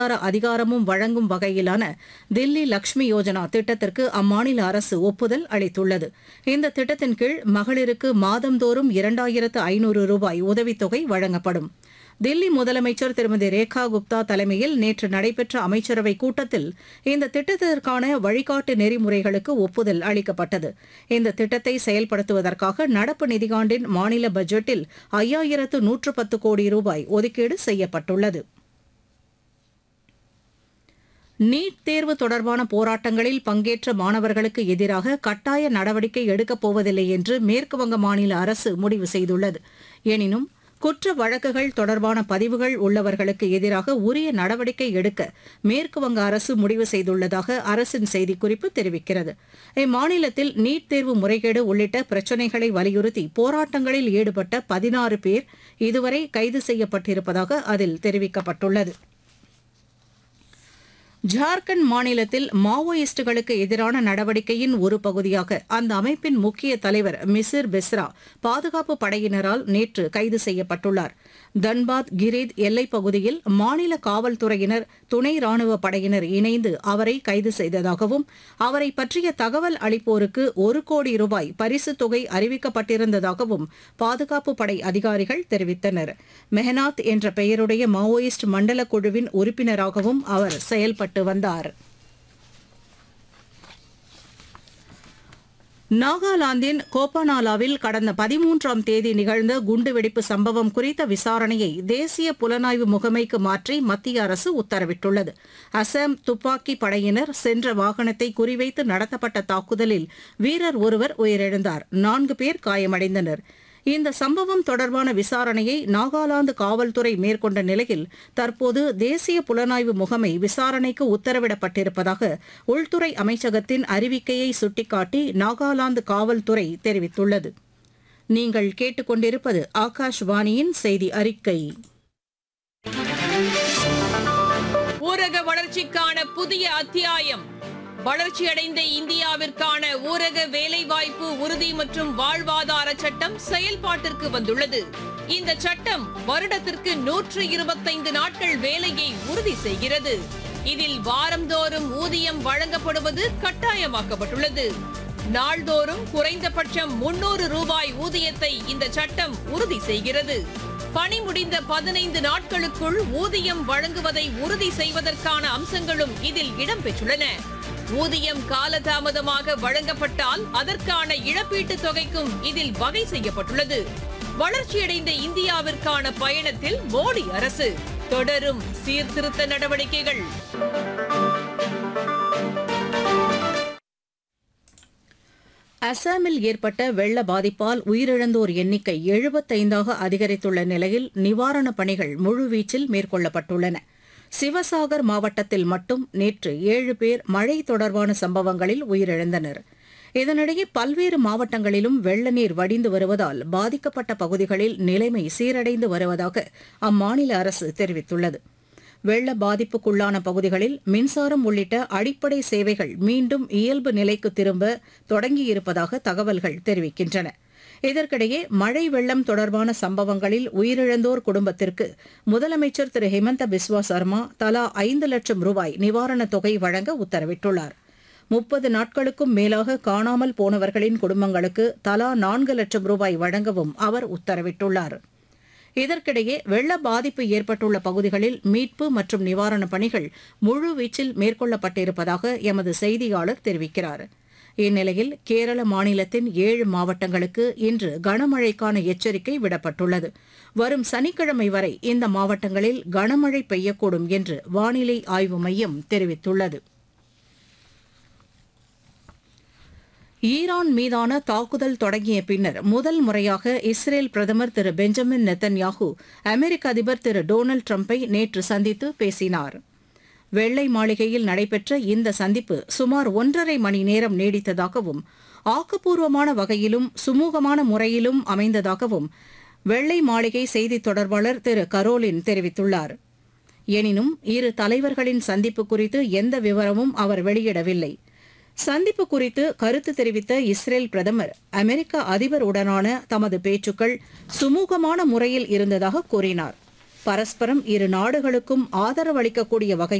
அதிகாரமும் வழங்கும் வகையிலான தில்லி லக்ஷ்மி யோஜனா திட்டத்திற்கு அம்மாநில அரசு ஒப்புதல் அளித்துள்ளது இந்த திட்டத்தின் கீழ் மகளிருக்கு மாதந்தோறும் இரண்டாயிரத்து ஐநூறு ரூபாய் உதவித்தொகை வழங்கப்படும் தில்லி முதலமைச்சர் திருமதி ரேகா குப்தா தலைமையில் நேற்று நடைபெற்ற அமைச்சரவைக் கூட்டத்தில் இந்த திட்டத்திற்கான வழிகாட்டு நெறிமுறைகளுக்கு ஒப்புதல் அளிக்கப்பட்டது இந்த திட்டத்தை செயல்படுத்துவதற்காக நடப்பு நிதியாண்டின் மாநில பட்ஜெட்டில் ஐயாயிரத்து நூற்று பத்து கோடி ரூபாய் ஒதுக்கீடு செய்யப்பட்டுள்ளது நீட் தேர்வு தொடர்பான போராட்டங்களில் பங்கேற்ற மாணவர்களுக்கு எதிராக கட்டாய நடவடிக்கை எடுக்கப் போவதில்லை என்று மேற்குவங்க மாநில அரசு முடிவு செய்துள்ளது எனினும் குற்ற வழக்குகள் தொடர்பான பதிவுகள் உள்ளவர்களுக்கு எதிராக உரிய நடவடிக்கை எடுக்க மேற்குவங்க அரசு முடிவு செய்துள்ளதாக அரசின் செய்திக்குறிப்பு தெரிவிக்கிறது இம்மாநிலத்தில் நீட் தேர்வு முறைகேடு உள்ளிட்ட பிரச்சினைகளை வலியுறுத்தி போராட்டங்களில் ஈடுபட்ட பதினாறு பேர் இதுவரை கைது செய்யப்பட்டிருப்பதாக அதில் தெரிவிக்கப்பட்டுள்ளது ஜார்க்கண்ட் மாநிலத்தில் மாவோயிஸ்டுகளுக்கு எதிரான நடவடிக்கையின் ஒரு பகுதியாக அந்த அமைப்பின் முக்கிய தலைவர் மிசிர் பெஸ்ரா பாதுகாப்பு படையினரால் நேற்று கைது செய்யப்பட்டுள்ளார் தன்பாத் கிரீத் எல்லைப் பகுதியில் மாநில காவல்துறையினர் துணை ராணுவ படையினர் இணைந்து அவரை கைது செய்ததாகவும் அவரை பற்றிய தகவல் அளிப்போருக்கு ஒரு கோடி ரூபாய் பரிசுத் தொகை அறிவிக்கப்பட்டிருந்ததாகவும் பாதுகாப்பு படை அதிகாரிகள் தெரிவித்தனர் மெஹனாத் என்ற பெயருடைய மாவோயிஸ்ட் மண்டல குழுவின் உறுப்பினராகவும் அவர் செயல்பட்டு வந்தார் நாகாலாந்தின் கோப்பனாலாவில் கடந்த பதிமூன்றாம் தேதி நிகழ்ந்த குண்டுவெடிப்பு சம்பவம் குறித்த விசாரணையை தேசிய புலனாய்வு முகமைக்கு மாற்றி மத்திய அரசு உத்தரவிட்டுள்ளது அசாம் துப்பாக்கி படையினர் சென்ற வாகனத்தை குறிவைத்து நடத்தப்பட்ட தாக்குதலில் வீரர் ஒருவர் உயிரிழந்தார் நான்கு பேர் காயமடைந்தனர் இந்த சம்பவம் தொடர்பான விசாரணையை நாகாலாந்து காவல்துறை மேற்கொண்ட நிலையில் தற்போது தேசிய புலனாய்வு முகமை விசாரணைக்கு உத்தரவிடப்பட்டிருப்பதாக உள்துறை அமைச்சகத்தின் அறிவிக்கையை சுட்டிக்காட்டி நாகாலாந்து காவல்துறை தெரிவித்துள்ளது நீங்கள் கேட்டுக்கொண்டிருப்பது ஆகாஷ்வாணியின் செய்தி அறிக்கை ஊரக வளர்ச்சிக்கான புதிய அத்தியாயம் வளர்ச்சியடைந்த இந்தியாவிற்கான ஊரக வேலைவாய்ப்பு உறுதி மற்றும் வாழ்வாதார சட்டம் செயல்பாட்டிற்கு வந்துள்ளது இந்த சட்டம் வருடத்திற்கு நூற்று இருபத்தைந்து நாட்கள் வேலையை உறுதி செய்கிறது இதில் வாரந்தோறும் ஊதியம் வழங்கப்படுவது கட்டாயமாக்கப்பட்டுள்ளது நாள்தோறும் குறைந்தபட்சம் முன்னூறு ரூபாய் ஊதியத்தை இந்த சட்டம் உறுதி செய்கிறது பணி முடிந்த பதினைந்து நாட்களுக்குள் ஊதியம் வழங்குவதை உறுதி செய்வதற்கான அம்சங்களும் இதில் இடம்பெற்றுள்ளன ஊதியம் காலதாமதமாக வழங்கப்பட்டால் அதற்கான இழப்பீட்டுத் தொகைக்கும் இதில் வகை செய்யப்பட்டுள்ளது வளர்ச்சியடைந்த இந்தியாவிற்கான பயணத்தில் மோடி அரசு தொடரும் சீர்திருத்த நடவடிக்கைகள் அசாமில் ஏற்பட்ட வெள்ள பாதிப்பால் உயிரிழந்தோர் எண்ணிக்கை எழுபத்தைந்தாக அதிகரித்துள்ள நிலையில் நிவாரணப் பணிகள் முழுவீச்சில் மேற்கொள்ளப்பட்டுள்ளன சிவசாகர் மாவட்டத்தில் மட்டும் நேற்று ஏழு பேர் மழை தொடர்பான சம்பவங்களில் உயிரிழந்தனர் இதனிடையே பல்வேறு மாவட்டங்களிலும் வெள்ள நீர் வடிந்து வருவதால் பாதிக்கப்பட்ட பகுதிகளில் நிலைமை சீரடைந்து வருவதாக அம்மாநில அரசு தெரிவித்துள்ளது வெள்ள பாதிப்புக்குள்ளான பகுதிகளில் மின்சாரம் உள்ளிட்ட அடிப்படை சேவைகள் மீண்டும் இயல்பு நிலைக்கு திரும்ப தொடங்கியிருப்பதாக தகவல்கள் தெரிவிக்கின்றன இதற்கிடையே மழை வெள்ளம் தொடர்பான சம்பவங்களில் உயிரிழந்தோர் குடும்பத்திற்கு முதலமைச்சர் திரு ஹிமந்த பிஸ்வா சர்மா தலா ஐந்து லட்சம் ரூபாய் நிவாரணத் தொகை வழங்க உத்தரவிட்டுள்ளார் முப்பது நாட்களுக்கும் மேலாக காணாமல் போனவர்களின் குடும்பங்களுக்கு தலா நான்கு லட்சம் ரூபாய் வழங்கவும் அவர் உத்தரவிட்டுள்ளார் இதற்கிடையே வெள்ள பாதிப்பு ஏற்பட்டுள்ள பகுதிகளில் மீட்பு மற்றும் நிவாரணப் பணிகள் முழுவீச்சில் மேற்கொள்ளப்பட்டிருப்பதாக எமது செய்தியாளர் தெரிவிக்கிறார் இந்நிலையில் கேரள மாநிலத்தின் ஏழு மாவட்டங்களுக்கு இன்று கனமழைக்கான எச்சரிக்கை விடப்பட்டுள்ளது வரும் சனிக்கிழமை வரை இந்த மாவட்டங்களில் கனமழை பெய்யக்கூடும் என்று வானிலை ஆய்வு மையம் தெரிவித்துள்ளது ஈரான் மீதான தாக்குதல் தொடங்கிய பின்னர் முதல் முறையாக இஸ்ரேல் பிரதமர் திரு பெஞ்சமின் நெத்தன்யாகு அமெரிக்க அதிபர் திரு டொனால்டு டிரம்பை நேற்று சந்தித்து பேசினார் வெள்ளை மாளிகையில் நடைபெற்ற இந்த சந்திப்பு சுமார் ஒன்றரை மணி நேரம் நீடித்ததாகவும் ஆக்கப்பூர்வமான வகையிலும் சுமூகமான முறையிலும் அமைந்ததாகவும் வெள்ளை மாளிகை செய்தித் தொடர்பாளர் திரு கரோலின் தெரிவித்துள்ளார் எனினும் இரு தலைவர்களின் சந்திப்பு குறித்து எந்த விவரமும் அவர் வெளியிடவில்லை சந்திப்பு குறித்து கருத்து தெரிவித்த இஸ்ரேல் பிரதமர் அமெரிக்க அதிபருடனான தமது பேச்சுக்கள் சுமூகமான முறையில் இருந்ததாக கூறினார் பரஸ்பரம் இரு நாடுகளுக்கும் ஆதரவளிக்கக்கூடிய வகையில்